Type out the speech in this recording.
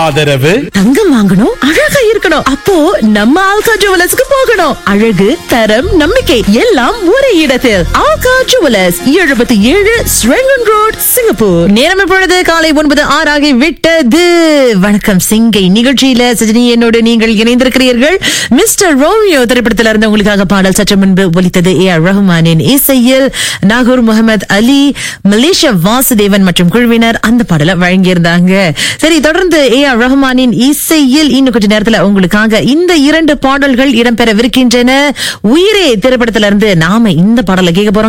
ஆதரவு தங்கம் வாங்கணும் அழகா இருக்கணும் அப்போ நம்ம ஆல்கா ஜுவலர்ஸ்க்கு போகணும் அழகு தரம் நம்பிக்கை எல்லாம் ஒரே இடத்தில் ஆல்கா ஜுவலர்ஸ் எழுபத்தி ஏழு ஸ்ரெங்கன் ரோட் சிங்கப்பூர் நேரம் இப்பொழுது காலை ஒன்பது ஆறாகி விட்டது வணக்கம் சிங்கை நிகழ்ச்சியில சஜினி என்னோடு நீங்கள் இணைந்திருக்கிறீர்கள் மிஸ்டர் ரோமியோ திரைப்படத்தில் இருந்து உங்களுக்காக பாடல் சற்று முன்பு ஒலித்தது ஏ ஆர் ரஹ்மானின் இசையில் நாகூர் முகமது அலி மலேசியா வாசுதேவன் மற்றும் குழுவினர் அந்த பாடலை வழங்கியிருந்தாங்க சரி தொடர்ந்து ஏ ஆர் ரஹ்மானின் இசையில் இன்னும் கொஞ்ச நேரத்துல உங்களுக்காக இந்த இரண்டு பாடல்கள் இடம்பெறவிருக்கின்றன உயிரே திரைப்படத்திலிருந்து நாம இந்த பாடலை கேட்க போறோம்